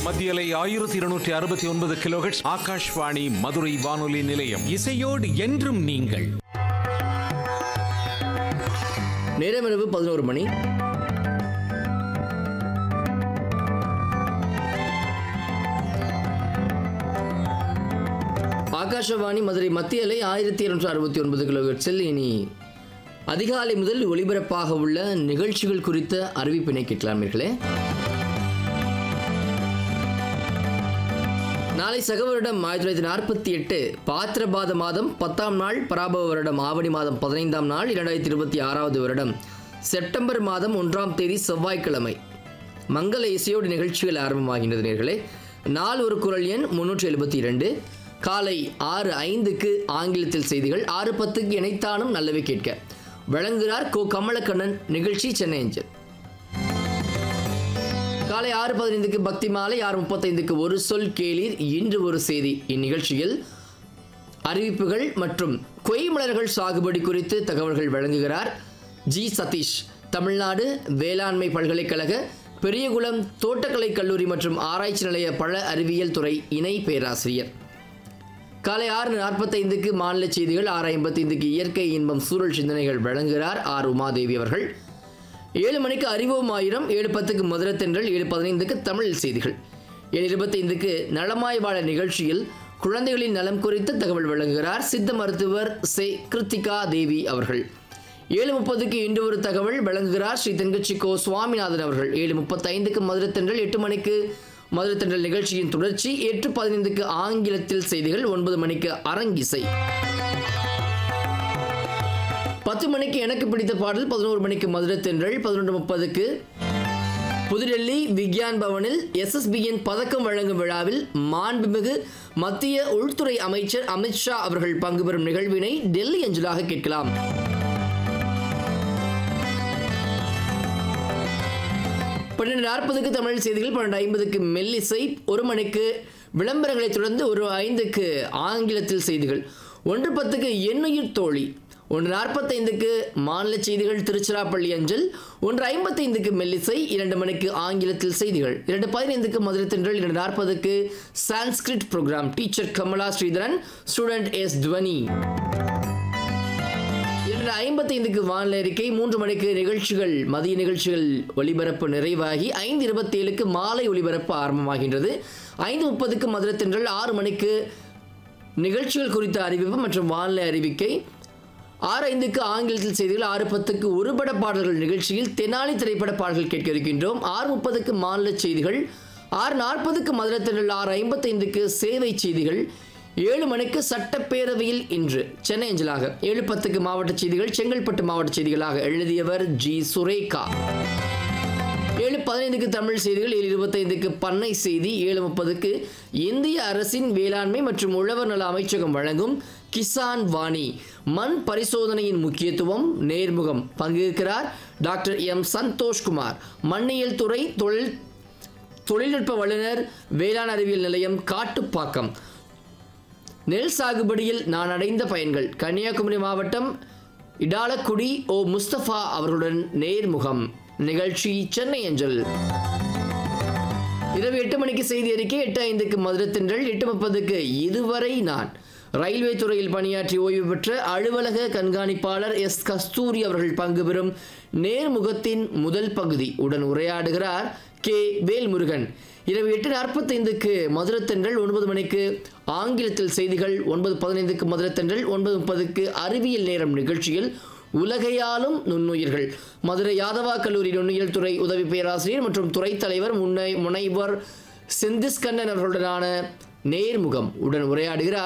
மத்தியலை ஆயிரத்தி இருநூற்றி அறுபத்தி ஒன்பது கிலோஹெட்ஸ் ஆகாஷ்வாணி மதுரை வானொலி நிலையம் இசையோடு என்றும் நீங்கள் நேரமிரவு பதினோரு மணி ஆகாஷவாணி மதுரை மத்திய அலை ஆயிரத்தி இருநூற்றி அறுபத்தி ஒன்பது கிலோஹெட்ஸில் இனி அதிகாலை முதல் ஒளிபரப்பாக உள்ள நிகழ்ச்சிகள் குறித்த அறிவிப்பினை கேட்கலாமீர்களே நாளை சக வருடம் ஆயிரத்தி தொள்ளாயிரத்தி நாற்பத்தி எட்டு பாத்திரபாத மாதம் பத்தாம் நாள் பராபவ வருடம் ஆவணி மாதம் பதினைந்தாம் நாள் இரண்டாயிரத்தி இருபத்தி ஆறாவது வருடம் செப்டம்பர் மாதம் ஒன்றாம் தேதி செவ்வாய்க்கிழமை மங்கள இசையோடு நிகழ்ச்சிகள் ஆரம்பமாகின்றது நேர்களே நாள் ஒரு குரல் எண் முன்னூற்றி எழுபத்தி இரண்டு காலை ஆறு ஐந்துக்கு ஆங்கிலத்தில் செய்திகள் ஆறு பத்துக்கு இணைத்தானும் நல்லவை கேட்க வழங்குகிறார் கோ கமலக்கண்ணன் நிகழ்ச்சி சென்னை அஞ்சல் காலை ஆறு பதினைந்துக்கு பக்தி மாலை ஆறு முப்பத்தைந்துக்கு ஒரு சொல் கேளீர் இன்று ஒரு செய்தி இந்நிகழ்ச்சியில் அறிவிப்புகள் மற்றும் கொய்மலர்கள் சாகுபடி குறித்து தகவல்கள் வழங்குகிறார் ஜி சதீஷ் தமிழ்நாடு வேளாண்மை பல்கலைக்கழக பெரியகுளம் தோட்டக்கலை கல்லூரி மற்றும் ஆராய்ச்சி நிலைய பழ அறிவியல் துறை இணை பேராசிரியர் காலை ஆறு நாற்பத்தைந்துக்கு மாநில செய்திகள் ஆறு ஐம்பத்தைந்துக்கு இயற்கை இன்பம் சூழல் சிந்தனைகள் வழங்குகிறார் ஆர் உமாதேவி அவர்கள் ஏழு மணிக்கு அறிவோம் ஆயிரம் ஏழு பத்துக்கு மதுரை தென்றல் ஏழு பதினைந்துக்கு தமிழ் செய்திகள் ஏழு இருபத்தைந்துக்கு நலமாய் வாழ நிகழ்ச்சியில் குழந்தைகளின் நலம் குறித்து தகவல் வழங்குகிறார் சித்த மருத்துவர் சே கிருத்திகா தேவி அவர்கள் ஏழு முப்பதுக்கு இன்று ஒரு தகவல் வழங்குகிறார் ஸ்ரீ தென்கட்சி கோ சுவாமிநாதன் அவர்கள் ஏழு முப்பத்தைந்துக்கு மதுரை தென்றல் எட்டு மணிக்கு மதுரை தென்றல் நிகழ்ச்சியின் தொடர்ச்சி எட்டு பதினைந்துக்கு ஆங்கிலத்தில் செய்திகள் ஒன்பது மணிக்கு அரங்கிசை பத்து மணிக்கு எனக்கு பிடித்த பாடல் பதினோரு மணிக்கு மதுரை தென்றல் பதினொன்று முப்பதுக்கு புதுடெல்லி விக்யான் பவனில் எஸ்எஸ்பியின் பதக்கம் வழங்கும் விழாவில் மாண்புமிகு மத்திய உள்துறை அமைச்சர் அமித்ஷா அவர்கள் பங்கு பெறும் நிகழ்வினை டெல்லி அஞ்சலாக கேட்கலாம் பன்னெண்டு நாற்பதுக்கு தமிழ் செய்திகள் பன்னெண்டு ஐம்பதுக்கு மெல்லிசை ஒரு மணிக்கு விளம்பரங்களைத் தொடர்ந்து ஒரு ஐந்துக்கு ஆங்கிலத்தில் செய்திகள் ஒன்று பத்துக்கு எண்ணுயிர் தோழி ஒன்று நாற்பத்தைந்துக்கு மாநில செய்திகள் திருச்சிராப்பள்ளி அஞ்சல் ஒன்று ஐம்பத்தைந்துக்கு மெல்லிசை இரண்டு மணிக்கு ஆங்கிலத்தில் செய்திகள் இரண்டு பதினைந்துக்கு மதுரை தென்றல் இரண்டு நாற்பதுக்கு Sanskrit program teacher Kamala Sridharan student S துவனி இரண்டு ஐம்பத்தைந்துக்கு வானிலை அறிக்கை மூன்று மணிக்கு நிகழ்ச்சிகள் மதிய நிகழ்ச்சிகள் ஒளிபரப்பு நிறைவாகி ஐந்து இருபத்தேழுக்கு மாலை ஒளிபரப்பு ஆரம்பமாகின்றது ஐந்து முப்பதுக்கு மதுரை தென்றல் ஆறு மணிக்கு நிகழ்ச்சிகள் குறித்த அறிவிப்பு மற்றும் வானிலை அறிவிக்கை ஆறு ஐந்துக்கு ஆங்கிலத்தில் செய்திகள் ஆறு பத்துக்கு ஒருபட பாடல்கள் நிகழ்ச்சியில் தெனாலி திரைப்பட பாடல்கள் கேட்க இருக்கின்றோம் ஆறு முப்பதுக்கு மாநில செய்திகள் ஆறு நாற்பதுக்கு மதுரை தென்றல் ஆறு ஐம்பத்தைந்துக்கு சேவை செய்திகள் ஏழு மணிக்கு சட்டப்பேரவையில் இன்று சென்னை அஞ்சலாக ஏழு பத்துக்கு மாவட்ட செய்திகள் செங்கல்பட்டு மாவட்ட செய்திகளாக எழுதியவர் ஜி சுரேகா ஏழு பதினைந்துக்கு தமிழ் செய்திகள் ஏழு இருபத்தைந்துக்கு பண்ணை செய்தி ஏழு முப்பதுக்கு இந்திய அரசின் வேளாண்மை மற்றும் உழவர் நல அமைச்சகம் வழங்கும் கிசான் வாணி மண் பரிசோதனையின் முக்கியத்துவம் நேர்முகம் பங்கேற்கிறார் டாக்டர் எம் சந்தோஷ்குமார் மண்ணியல் துறை தொழில் தொழில்நுட்ப வல்லுநர் வேளாண் அறிவியல் நிலையம் காட்டுப்பாக்கம் நெல் சாகுபடியில் நான் அடைந்த பயன்கள் கன்னியாகுமரி மாவட்டம் இடாலக்குடி ஓ முஸ்தபா அவர்களுடன் நேர்முகம் நிகழ்ச்சி சென்னை அஞ்சல் இரவு எட்டு மணிக்கு செய்தி அறிக்கை எட்டு ஐந்துக்கு மதுரை தென்றல் எட்டு முப்பதுக்கு இதுவரை நான் ரயில்வே துறையில் பணியாற்றி ஓய்வு பெற்ற அலுவலக கண்காணிப்பாளர் எஸ் கஸ்தூரி அவர்கள் பங்கு பெறும் நேர்முகத்தின் முதல் பகுதி உடன் உரையாடுகிறார் கே வேல்முருகன் இரவு எட்டு நாற்பத்தைந்துக்கு மதுரை தென்றல் ஒன்பது மணிக்கு ஆங்கிலத்தில் செய்திகள் ஒன்பது பதினைந்துக்கு மதுரை தென்றல் ஒன்பது முப்பதுக்கு அறிவியல் நேரம் நிகழ்ச்சியில் உலகையாலும் நுண்ணுயிர்கள் மதுரை யாதவா கல்லூரி நுண்ணுயியல் துறை உதவி பேராசிரியர் மற்றும் துறை தலைவர் முன்னை முனைவர் செந்திஸ்கண்ணன் அவர்களுடனான நேர்முகம் உடன் உரையாடுகிறார்